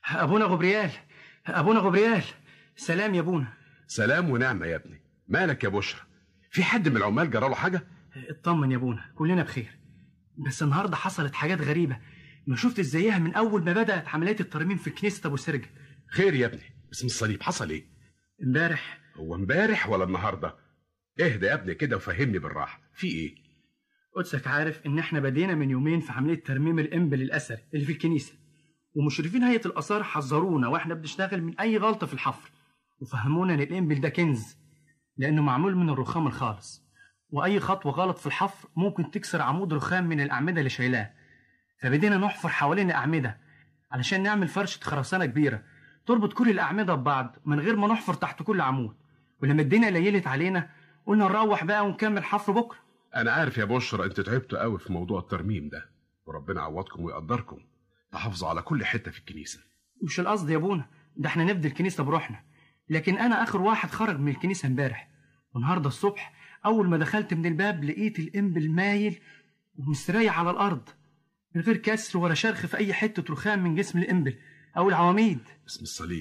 ابونا غبريال ابونا غبريال سلام يا ابونا سلام ونعمة يا ابني مالك يا بشرى في حد من العمال جراله حاجة اطمن يا ابونا كلنا بخير بس النهارده حصلت حاجات غريبه ما شفت زيها من اول ما بدات عمليات الترميم في كنيسه ابو سرج خير يا ابني باسم الصليب حصل ايه امبارح هو امبارح ولا النهارده اهدى يا ابني كده وفهمني بالراحة في ايه قدسك عارف ان احنا بدينا من يومين في عمليه ترميم الانبل الاثري اللي في الكنيسه ومشرفين هيئه الاثار حذرونا واحنا بنشتغل من اي غلطه في الحفر وفهمونا ان الانبل ده كنز لانه معمول من الرخام الخالص واي خطوه غلط في الحفر ممكن تكسر عمود رخام من الاعمده اللي شايلاه فبدينا نحفر حوالين الاعمده علشان نعمل فرشه خرسانه كبيره تربط كل الاعمده ببعض من غير ما نحفر تحت كل عمود ولما الدنيا ليلت علينا قلنا نروح بقى ونكمل حفر بكره انا عارف يا بشرى انت تعبتوا قوي في موضوع الترميم ده وربنا يعوضكم ويقدركم تحافظوا على كل حتة في الكنيسة مش القصد يا ابونا ده احنا نفدي الكنيسه بروحنا لكن انا اخر واحد خرج من الكنيسه امبارح والنهارده الصبح اول ما دخلت من الباب لقيت الانبل مايل ومستريح على الارض من غير كسر ولا شرخ في اي حته رخام من جسم الانبل او العواميد باسم الصليب